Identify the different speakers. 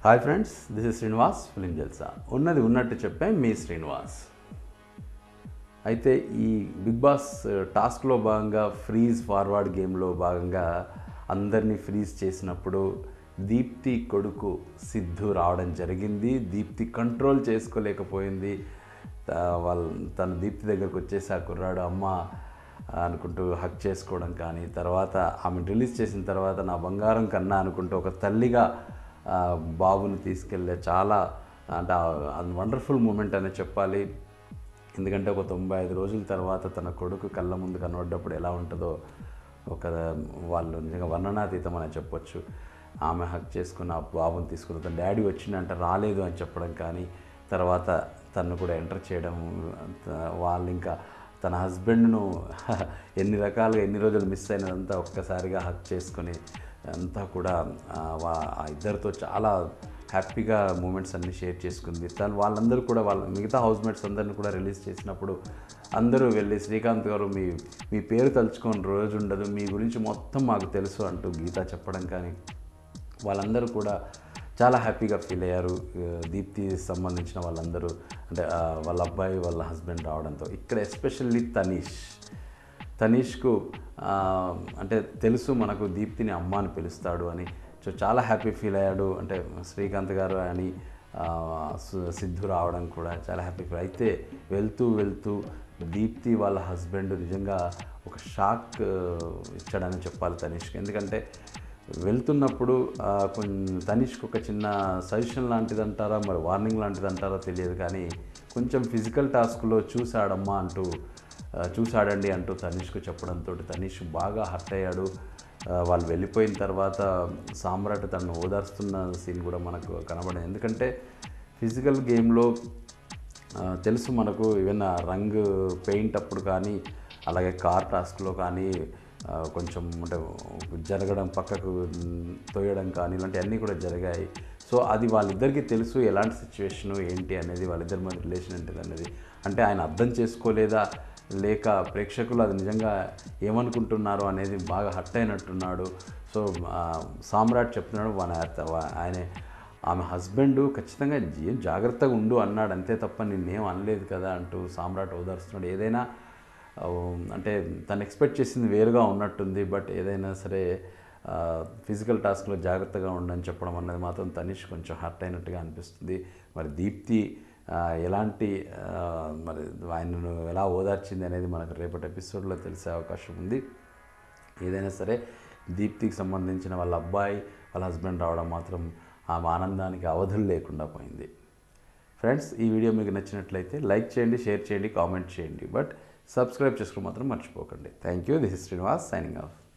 Speaker 1: hi friends this is Srinivas film Jalsa ఉన్నది ఉన్నట్టు చెప్పే మీ శ్రీనివాస్ అయితే ఈ బిగ్ బాస్ టాస్క్లో భాగంగా ఫ్రీజ్ ఫార్వర్డ్ గేమ్లో భాగంగా అందరినీ ఫ్రీజ్ చేసినప్పుడు దీప్తి కొడుకు సిద్ధు రావడం జరిగింది దీప్తి కంట్రోల్ చేసుకోలేకపోయింది త- వాళ్ళ తను దీప్తి దగ్గరకు వచ్చేసి ఆ కుర్రాడు అమ్మ అనుకుంటూ హక్ చేసుకోవడం కానీ తర్వాత ఆమె రిలీజ్ చేసిన తర్వాత నా బంగారం కన్నా అనుకుంటూ ఒక తల్లిగా ఆ, బాబుని తీసుకెళ్ళే చాలా అంటే వండర్ఫుల్ మూమెంట్ అనే చెప్పాలి ఎందుకంటే ఒక తొంభై ఐదు రోజుల తర్వాత తన కొడుకు కళ్ళ ముందు కనబడ్డప్పుడు ఎలా ఉంటుందో ఒక వాళ్ళు నిజంగా వర్ణనాతీతం అని చెప్పొచ్చు ఆమె హక్ చేసుకున్న ఆ బాబుని తీసుకుని తన డాడీ వచ్చిందంటే రాలేదు అని చెప్పడం కానీ తర్వాత తను కూడా ఎంటర్ చేయడం త- వాళ్ళు ఇంకా తన హస్బెండ్ను ఎన్ని రకాలుగా ఎన్ని రోజులు మిస్ అయినదంతా ఒక్కసారిగా హక్ చేసుకొని అంతా కూడా ఆ, వా- ఆ ఇద్దరితో చాలా హ్యాపీగా మూమెంట్స్ అన్ని షేర్ చేసుకుంది తను వాళ్ళందరూ కూడా వాళ్ళ మిగతా హౌస్ మేట్స్ అందరిని కూడా రిలీజ్ చేసినప్పుడు అందరూ వెళ్ళి శ్రీకాంత్ గారు మీ మీ పేరు తలుచుకొని రోజు ఉండదు మీ గురించి మొత్తం మాకు తెలుసు అంటూ గీత చెప్పడం కానీ వాళ్ళందరూ కూడా చాలా హ్యాపీగా ఫీల్ అయ్యారు ఆ, దీప్తి సంబంధించిన వాళ్ళందరూ అంటే ఆ, వాళ్ళ అబ్బాయి వాళ్ళ హస్బెండ్ రావడంతో ఇక్కడ ఎస్పెషల్లీ తనీష్ తనీష్కు ఆ, అంటే తెలుసు మనకు దీప్తిని అమ్మ అని పిలుస్తాడు అని సో చాలా హ్యాపీ ఫీల్ అయ్యాడు అంటే శ్రీకాంత్ గారు అని ఆ, సు- సిద్ధు రావడం కూడా చాలా హ్యాపీ ఫీల్ అయితే వెళ్తూ వెళ్తూ దీప్తి వాళ్ళ హస్బెండ్ నిజంగా ఒక షాక్ ఆ, ఇచ్చాడని చెప్పాలి తనీష్కి ఎందుకంటే వెళ్తున్నప్పుడు ఆ, కొంచెం తనిష్కి ఒక చిన్న సజెషన్ లాంటిది అంటారా మరి వార్నింగ్ లాంటిది అంటారా తెలియదు కానీ కొంచెం ఫిజికల్ టాస్క్లో చూశాడమ్మా అంటూ ఆ, చూశాడండి అంటూ తనిష్కు చెప్పడంతో తనిష్ బాగా హర్ట్ అయ్యాడు ఆ, వాళ్ళు వెళ్ళిపోయిన తర్వాత సామ్రాట్ తనను ఓదార్స్తున్న సీన్ కూడా మనకు కనబడింది ఎందుకంటే ఫిజికల్ గేమ్లో ఆ, తెలుసు మనకు ఈవెన్ ఆ రంగు పెయింట్ అప్పుడు కానీ అలాగే కార్ టాస్క్లో కానీ ఆ, కొంచెం అంటే జరగడం పక్కకు మ్, తోయడం కానీ ఇలాంటివన్నీ కూడా జరిగాయి సో అది వాళ్ళిద్దరికీ తెలుసు ఎలాంటి సిచ్యువేషను ఏంటి అనేది వాళ్ళిద్దరి మధ్య రిలేషన్ ఏంటిది అనేది అంటే ఆయన అర్థం చేసుకోలేదా లేక ప్రేక్షకులు అది నిజంగా ఏమనుకుంటున్నారు అనేది బాగా హట్ అయినట్టున్నాడు సో ఆ, సామ్రాట్ చెప్తున్నాడు మన ఆయనే ఆమె హస్బెండ్ ఖచ్చితంగా ఏం జాగ్రత్తగా ఉండు అన్నాడు అంతే తప్ప నిన్నేం అనలేదు కదా అంటూ సామ్రాట్ ఓదార్స్తున్నాడు ఏదైనా ఆ, అంటే తను ఎక్స్పెక్ట్ చేసింది వేరుగా ఉన్నట్టుంది బట్ ఏదైనా సరే ఫిజికల్ టాస్క్లో జాగ్రత్తగా ఉండని చెప్పడం అన్నది మాత్రం తనిష్ కొంచెం హర్ట్ అయినట్టుగా అనిపిస్తుంది మరి దీప్తి ఆ, ఎలాంటి ఆ, మరి ఆయనను ఎలా ఓదార్చింది అనేది మనకు రేపటి ఎపిసోడ్లో తెలిసే అవకాశం ఉంది ఏదైనా సరే దీప్తికి సంబంధించిన వాళ్ళ అబ్బాయి వాళ్ళ హస్బెండ్ రావడం మాత్రం ఆమె ఆనందానికి అవధులు లేకుండా పోయింది ఫ్రెండ్స్ ఈ వీడియో మీకు నచ్చినట్లయితే లైక్ చేయండి షేర్ చేయండి కామెంట్ చేయండి బట్ సబ్స్క్రైబ్ చేసుకోవడం మాత్రం మర్చిపోకండి thank you this is Srinivas signing of